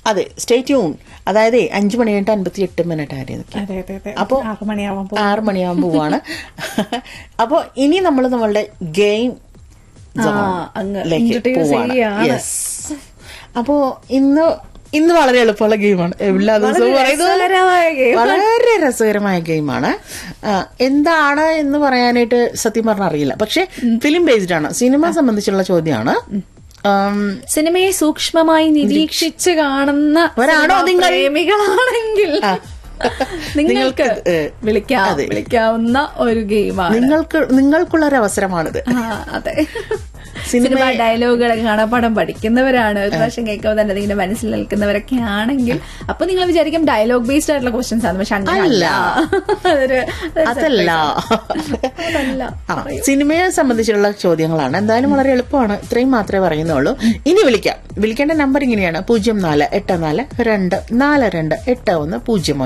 അതെ stay tune അതായത് അഞ്ചു മണി കഴിഞ്ഞിട്ട് അൻപത്തി എട്ട് മിനിറ്റ് ആയിരുന്നു അതെ അതെ അതെ അപ്പോ ആറ് മണിയാവാൻ പോകും ആറ് മണിയാകുമ്പോൾ പോവാണ് അപ്പോൾ ഇനി നമ്മൾ നമ്മളുടെ ഗെയിം ആ, അങ്ങ് introduce ചെയ്യാണ്. അപ്പോ ഇന്ന് ഇന്ന് വളരെ എളുപ്പമുള്ള ഗെയിമാണ് എല്ലാ ദിവസവും പറയുന്നത് പോലെ രസകരമായ game. വളരെ രസകരമായ ഗെയിമാണ് എന്താണ് എന്ന് പറയാനായിട്ട് സത്യം പറഞ്ഞാൽ അറിയില്ല പക്ഷെ ഫിലിം ബേസ്ഡ് ആണ് സിനിമ സംബന്ധിച്ചുള്ള ചോദ്യമാണ് ആം, സിനിമയെ സൂക്ഷ്മമായി നിരീക്ഷിച്ച് കാണുന്ന ഒരാണോ സിനിമാ നിങ്ങൾ? പ്രേമികളാണെങ്കിൽ ആ. നിങ്ങൾക്ക് നിങ്ങൾക്ക്, ഏ, വിളിക്കാം അതെ. വിളിക്കാവുന്ന ഒരു ഗെയിമാണ് നിങ്ങൾക്ക് നിങ്ങൾക്കുള്ള ഒരു അവസരമാണിത് ആ, അതെ സിനിമ- സിനിമ ഡയലോഗുകളൊക്കെ കാണാപ്പാടം പഠിക്കുന്നവരാണ് ഒരു പ്രാവശ്യം കേൾക്കുമ്പോൾ തന്നെ അതിങ്ങനെ മനസ്സിൽ നിൽക്കുന്നവരൊക്കെ ആണെങ്കിൽ അപ്പൊ നിങ്ങൾ വിചാരിക്കും ഡയലോഗ് ബേസ്ഡ് ആയിട്ടുള്ള ക്വസ്റ്റ്യൻസ് ആണ് പക്ഷെ അങ്ങനെയല്ല അതൊരു അതൊരു അതല്ല surprise ആണ്. അതല്ല ആ സിനിമയെ സംബന്ധിച്ചുള്ള ചോദ്യങ്ങളാണ് എന്തായാലും വളരെ എളുപ്പമാണ് ഇത്രയും മാത്രമേ പറയുന്നുള്ളൂ ഇനി വിളിക്കാം വിളിക്കേണ്ട നമ്പർ ഇങ്ങനെയാണ് പൂജ്യം നാല് എട്ട് നാല് രണ്ട് നാല് രണ്ട് എട്ട് ഒന്ന് പൂജ്യം